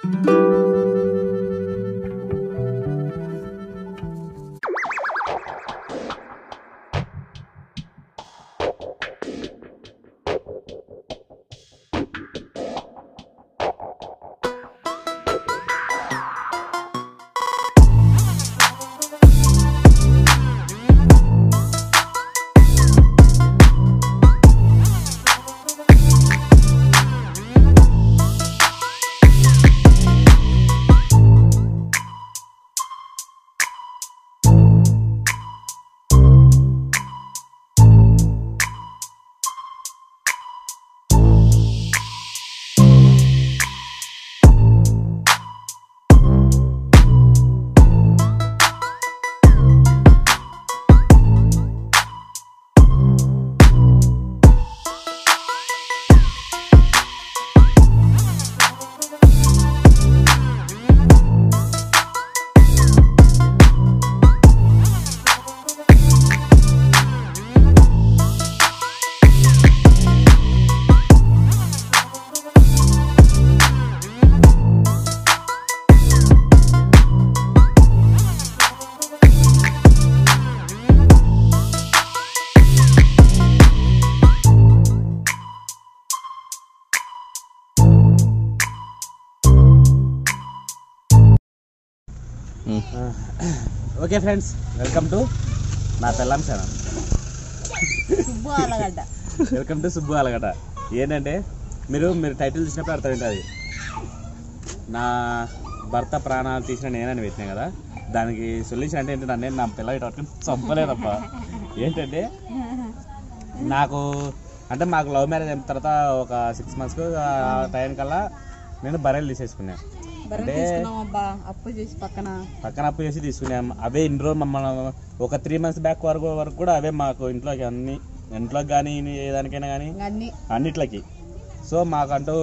Okay friends welcome to నా పెళ్ళాం channel Subbu ఆలగడ్డ వెల్కమ్ టు సుబ్బు అలగట ఏంటంటే మీరు మీరు టైటిల్ చూసినప్పుడు అర్థమవుతుంది నా భర్త ప్రాణాలు తీసిన నేనని పెట్టినా కదా దానికి సొల్యూషన్ అంటే ఏంటంటే నేను నా పిల్ల ఇటు చంపలేదప్ప ఏంటంటే నాకు అంటే మాకు లవ్ మ్యారేజ్ అయిన తర్వాత ఒక సిక్స్ మంత్స్కి ఆ టైం కల్లా నేను బర్రెలు తీసేసుకున్నాను బర్రెలు అంటే తీసుకున్నాం అబ్బా అప్పు చేసి పక్కన పక్కన అప్పు చేసి తీసుకున్నాం అవే ఇన్ని రోజులు మమ్మల్ని ఒక త్రీ మంత్స్ బ్యాక్ వరకు వరకు కూడా అవే మాకు ఇంట్లోకి అన్ని ఇంట్లోకి కానీ ఏదానికైనా కానీ ఇంకా అన్ని అన్నిట్లకి సో మాకంటూ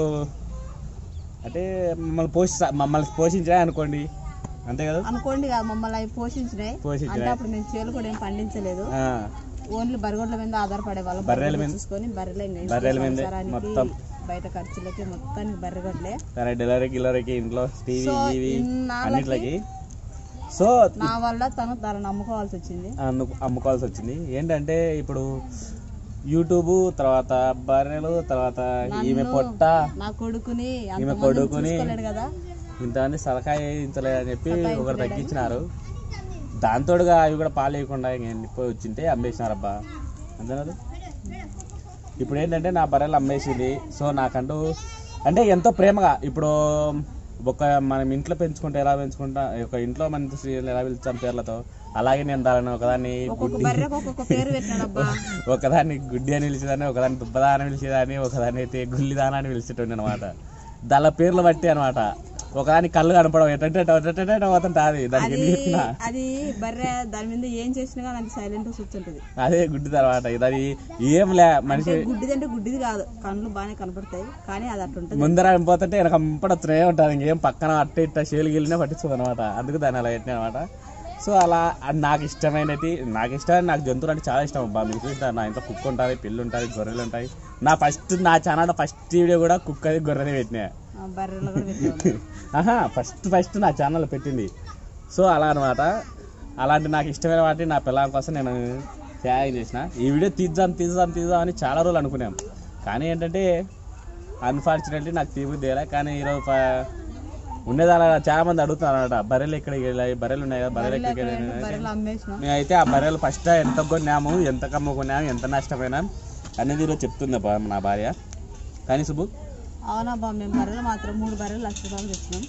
అంటే మమ్మల్ని పోషి మమ్మల్ని పోషించా అనుకోండి అంతే కదా అనుకోండి కదా మమ్మల్ని అవి పోషించినాయి పోషించినాయి. అంటే అప్పుడు మేము చేలు కూడా ఏం పండించలేదు ఆ, ఓన్లీ బరిగొడ్ల మీద ఆధారపడే వాళ్ళం బర్రెల బర్రెలు మీద- చూసుకొని బర్రెలే ఇంకా ఇంట్లో బర్రెల మీదే సంసారానికి, మొత్తం. బయట ఖర్చులకి మొత్తానికి బర్రెగొడ్లే సరే డెలివరీ గిల్లరీకి ఇంట్లో టీవీ సో, టీవీ ఇన్నాళ్ళకి అన్నిట్లకి సో నా వల్ల తను తనను నమ్ముకోవాల్సి వచ్చింది అమ్ము- అమ్ముకోవాల్సి వచ్చింది ఏంటంటే ఇప్పుడు యూట్యూబ్ తర్వాత బర్రెలు తర్వాత ఈమె నన్ను, పొట్ట నా కొడుకుని ఈమె అంతమందిని కొడుకుని చూసుకోలేడు కదా ఇంతమంది సలహా వేయించలేదని చెప్పి ఒకరు తగ్గించినారు దాంతోడుగా అవి కూడా పాలు వేయకుండా ఇంక ఎండిపోయి వచ్చింటే అమ్మేసినారబ్బా అంతేనా ఇప్పుడు ఏంటంటే నా బర్రెలు అమ్మేసింది సో నాకంటూ అంటే ఎంతో ప్రేమగా ఇప్పుడు ఒక మనం ఇంట్లో పెంచుకుంటే ఎలా పెంచుకుంటా ఒక ఇంట్లో మన స్త్రీలు ఎలా పిలుస్తాం పేర్లతో అలాగే నేను దాని ఒకదాన్ని ఒక్కొక్క బర్రెకు ఒక్కొక్క పేరు పెట్టినాడు అబ్బా ఒకదాన్ని గుడ్డి అని పిలిచేదాన్ని ఒకదాన్ని దుబ్బదాన అని పిలిచేదాన్ని ఒకదాన్ని అయితే గుల్లిదాన అని పిలిచేటోండి అనమాట దాని పేర్లు బట్టి అనమాట ఒకదాని కళ్ళు కనపడవు ఎట్టంటే పోతుంటే అది దానికి అది ఎన్ని చెప్పినా అది బర్రె దాని మీద ఏం చేసినా కానీ అది సైలెంట్ గా కూర్చుంటది అదే గుడ్డిది అనమాట ఇది ఏం లే మనిషి అంటే గుడ్డిది అంటే గుడ్డిది కాదు కళ్ళు బాగానే కనపడతాయి కానీ అది అట్లా ఉంటది ముందర పోతుంటే వెనక కంపడతూనే ఉంటుంది ఇంకేం పక్కన అట్ట ఇట్ట షేలు గిలినే పట్టించదు అనమాట అందుకు దాన్ని అలా పెట్టినా అనమాట సో అలా అది నాకు ఇష్టమైనది నాకు ఇష్టమైన నాకు జంతువులు అంటే చాలా ఇష్టం అబ్బా మీకు చూసిన నా ఇంట్లో కుక్క ఉంటుంది పిల్లు ఉంటుంది గొర్రెలు ఉంటాయి నా ఫస్ట్ నా ఛానల్ ఫస్ట్ వీడియో కూడా కుక్కది గొర్రెని పెట్టినా ఆ బర్రెలు కూడా పెట్టాము ఆహా ఫస్ట్ ఫస్ట్ నా ఛానల్ పెట్టింది సో అలా అనమాట అలాంటి నాకు ఇష్టమైన వాటి నా పిల్లల కోసం నేను త్యాగం చేసిన ఈ వీడియో తీద్దాం తీద్దాం తీద్దాం అని చాలా రోజులు అనుకున్నాం కానీ ఏంటంటే అన్ఫార్చునేట్లీ నాకు తీబుద్ది తీయలే కానీ ఈరోజు ప- ఉండేది అలా చాలా మంది అడుగుతున్నారు అనమాట బర్రెలు ఎక్కడికి వెళ్ళాయి బర్రెలు ఉన్నాయి కదా బర్రెలు ఎక్కడికి వెళ్ళాయి బర్రెలు అమ్మేసినాం మేమైతే ఆ బర్రెలు ఫస్ట్ ఎంత కొన్నాము ఎంత కమ్ముకున్నాము ఎంత నష్టపోయినాం అనేది ఈరోజు చెప్తుంది అబ్బా నా భార్య కానీ సుబ్బు అవునబ్బా మేము బర్రెలు మాత్రం మూడు బర్రెలు లక్ష రూపాయలు తెచ్చినాం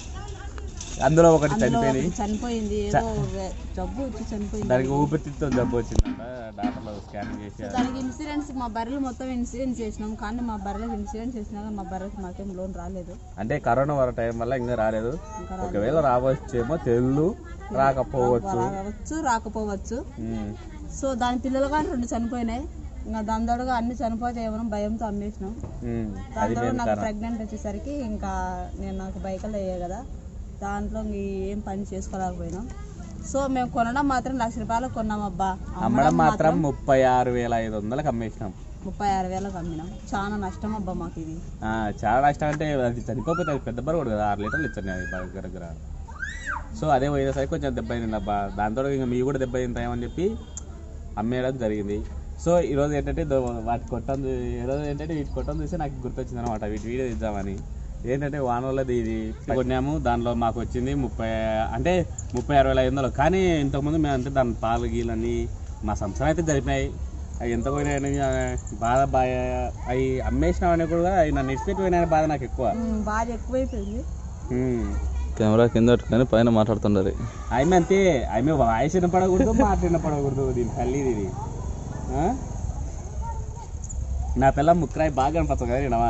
అందులో ఒకటి అందులో చనిపోయింది ఒకటి చనిపోయింది ఏదో వే- జబ్బు వచ్చి చనిపోయింది దానికి ఊపిరితిత్తుల జబ్బు వచ్చిందంట డాక్టర్లు స్కానింగ్ చేసి సో దానికి ఇన్సూరెన్స్ మా బర్రెలు మొత్తం ఇన్సూరెన్స్ చేసినాం కానీ మా బర్రెలకు ఇన్సూరెన్స్ చేసినా కానీ మా బర్రెకి మాకేం లోన్ రాలేదు అంటే కరోనా వర టైం వల్ల ఇంకా రాలేదు ఇంకా ఒకవేళ రావచ్చేమో తెల్లు రాకపోవచ్చు రావచ్చు రాకపోవచ్చు ఉమ్. సో దాని పిల్లలు కానీ రెండు చనిపోయినాయి ఇంకా దాని తోడుగా అన్ని చనిపోతాయేమో భయంతో అమ్మేసినాం ఉమ్. దాని అది తోడు మెయిన్ నాకు కారణం ప్రెగ్నెంట్ వచ్చేసరికి ఇంకా నేను నాకు బైకలు అయ్యాయి కదా దాంట్లో ఇంక ఏం పని చేసుకోలేకపోయినాం సో మేము కొనడం మాత్రం లక్ష రూపాయలు కొన్నాం అబ్బా అమ్మడం మాత్రం ముప్పై ఆరు వేల ఐదు వందలకు అమ్మేసినాం ముప్పై ఆరు వేలకు అమ్మినాం చాలా నష్టం అబ్బా మాకు ఇది ఆ, చాలా నష్టం అంటే అది చనిపోతే అది పెద్ద బరువు కదా ఆరు లీటర్లు ఇచ్చాను అది దగ్గర దగ్గర సో అదే పోయేసరికి కొంచెం దెబ్బ అయింది అబ్బా దాంతో ఇంకా మీ కూడా దెబ్బ అయింతాయని చెప్పి అమ్మేయడం జరిగింది సో ఈరోజు ఏంటంటే దో- వాటి కొట్టం చూ- ఈరోజు ఏంటంటే వీటి కొట్టం చూసి నాకు గుర్తొచ్చింది అనమాట వీటి వీడియో ఇద్దామని ఏంటంటే వాన వల్లది ఇది కొన్నాము దానిలో మాకు వచ్చింది ముప్పై అంటే ముప్పై అరవై ఐదు వందలు కానీ ఇంతకుముందు మేము అంటే దాని పాలు గీలన్నీ మా సంవత్సరం అయితే జరిపినాయి అవి ఎంత పోయినాయని ఆ, బాధ బాగా అవి అమ్మేసినామని కూడా అవి నన్ను ఇచ్చిపెట్టి పోయినాయని బాధ నాకు ఎక్కువ ఉమ్, బాగా ఎక్కువైపోయింది ఉమ్. కెమెరా కింద పెట్టుకొని పైన మాట్లాడుతుండాలి ఆమె అంతే ఆమె వాయిస్ వినపడకూడదు మాట వినపడకూడదు దీని తల్లిది ఇది ఆ? నా పిల్ల ముక్కరాయి బాగా కనపడుతుంది కదా వినవా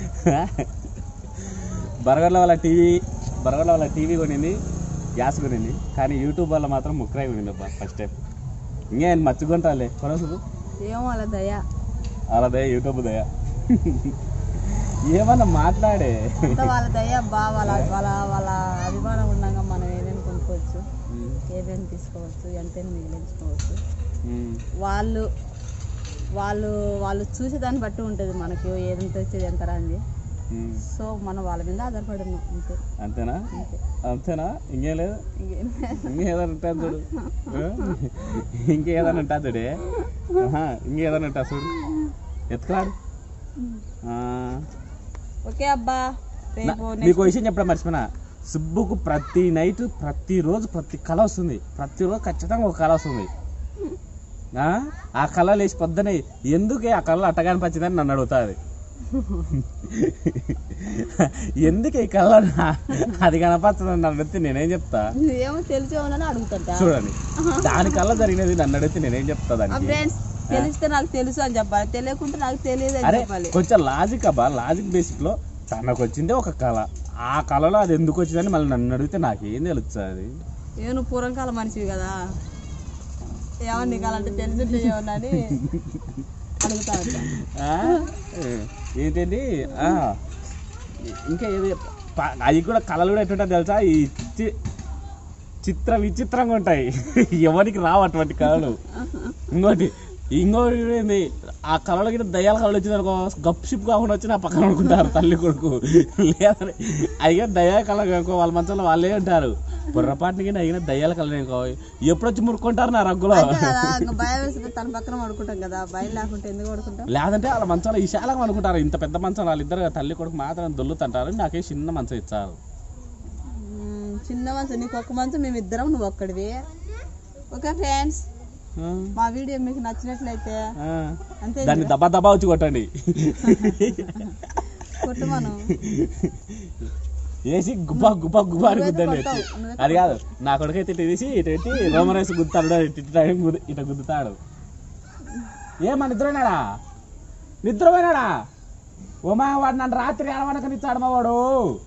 బరగడ్ల వాళ్ళ టీవీ బరగడ్ల వాళ్ళ టీవీ కొనింది గ్యాస్ కొనింది కానీ యూట్యూబ్ వల్ల మాత్రం ముక్కరాయి కొనింది అబ్బా ఫస్ట్ టైం ఇంకే మర్చికుంటాలే కొనసు ఏమో వాళ్ళ దయ అలాదే యూట్యూబ్ దయ ఏమన్నా మాట్లాడే అంతా వాళ్ళ దయ అబ్బా వాళ్ళ వాళ్ళ వాళ్ళ అభిమానం ఉండగా మనం ఏమేమి కొనుక్కోవచ్చు ఏమేమి తీసుకోవచ్చు ఎంతైనా మిగిలించుకోవచ్చు ఉమ్, వాళ్ళు వాళ్ళు వాళ్ళు చూసే దాన్ని బట్టి ఉంటుంది మనకి ఏదంత వచ్చేది ఎంత రాంది ఉమ్. సో మనం వాళ్ళ మీద ఆధారపడి ఉన్నాం అంతే అంతేనా అంతే అంతేనా ఇంకేం లేదు ఇంకేం ఇంకేదైనా ఉంటుంది చూడు ఆ? ఇంకేదైనా ఉంటుంది చూడే ఆహా, ఇంకేదైనా ఉంటుంది చూడు ఎత్తుకురాడు ఆ, ఓకే అబ్బా నా- రేపు మీకు విషయం చెప్పడం మర్చిపోయినా సుబ్బుకు ప్రతి నైట్ ప్రతిరోజు ప్రతి కళ వస్తుంది ప్రతిరోజు ఖచ్చితంగా ఒక కళ వస్తుంది ఆ? ఆ కళ లేచి పొద్దునే ఎందుకే ఆ కళ అట్ట కనిపించిందని నన్ను అడుగుతుంది ఎందుకు ఈ కళ నా- అది కనపడుతుందని నన్ను అడిగితే నేనేం చెప్తా ఏమో తెలిసే ఉందని అడుగుతుంటా చూడండి దాని కల్లా జరిగినది నన్ను అడిగితే నేనేం చెప్తా దానికి ఫ్రెండ్స్ తెలిస్తే నాకు తెలుసు అని చెప్పాలి తెలియకుంటే నాకు తెలియదు అని అరే చెప్పాలి కొంచెం లాజిక్ అబ్బా లాజిక్ బేసిక్ లో తనకు వచ్చిందే ఒక కళ ఆ కళలో అది ఎందుకు వచ్చిందని మళ్ళీ నన్ను అడిగితే నాకేం తెలుస్తుంది అది ఏ నువ్వు పూర్వకాల మనిషివి కదా ఏమన్నా నీకు అలాంటి తెలిసింటే ఏమన్నా అని అడుగుతా ఉంటా ఆ? ఏంటండి ఆ, ఇంకా ఏది ప- అవి కూడా కళలు కూడా ఎట్లుంటుంది తెలుసా ఈ చి- చిత్ర విచిత్రంగా ఉంటాయి ఎవరికి రావు అటువంటి కళలు ఇంకోటి ఇంకోటి ఏంది ఆ కళలో గిట్ట దయ్యాల కళలు వచ్చింది అనుకో గప్ షిప్ కాకుండా వచ్చి నా పక్కన అనుకుంటారు తల్లి కొడుకు లేదని అయ్యా దయ్యాల కళ అనుకో వాళ్ళ మంచంలో వాళ్ళే ఉంటారు పొర్రపాటుకి అయినా దయ్యాల కళ అనుకో ఎప్పుడు వచ్చి మురుక్కుంటారు నా రగ్గులో అంతే కదా ఇంకా భయం వేస్తే తన పక్కన పడుకుంటాం కదా భయం లేకుంటే ఎందుకు పడుకుంటాం లేదంటే వాళ్ళ మంచాలు విశాలంగా అనుకుంటారు ఇంత పెద్ద మంచం వాళ్ళిద్దరు తల్లి కొడుకు మాత్రం దొల్లుతుంటారు నాకే చిన్న మంచం ఇచ్చారు మ్మ్, చిన్న మంచం నీకు ఒక్క మంచం మేము ఇద్దరం నువ్వు ఒక్కడివి ఓకే ఫ్రెండ్స్ ఆ, మా వీడియో మీకు నచ్చినట్లయితే ఆ. అంతే దాన్ని దబా దబా వచ్చి కొట్టండి కొట్టు మనం వేసి గుబ్బా గుబ్బా గుబ్బా అని నువ్వైతే గుద్దండి కొడతావు, నువ్వైతే అది కాదు నా కొడుకైతే ఇటు తీసి ఇటు పెట్టి రోమరేసి గుద్దుతాడు ఇటు ఇటు టైం గుద్దు- ఇటు గుద్దుతాడు ఏమా నిద్రపోయినాడా నిద్రపోయినాడా ఓమా వాడు నన్ను రాత్రి ఆడవనకనిచ్చాడు మా వాడు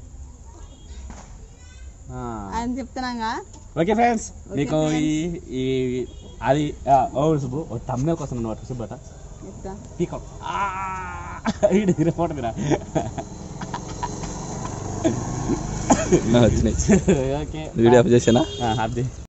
ఆ. ఆయన చెప్తున్నాగా ఓకే ఫ్రెండ్స్ మీకు ఈ ఈ అది ఆ, ఓ సుబ్బు ఓ తమ్మే కోసం అన్నమాట సుబ్బట చెప్తా పీకో ఇటు తిరగపోతుందిరా వచ్చినాయి ఓకే వీడియో ఆఫ్ చేసానా అది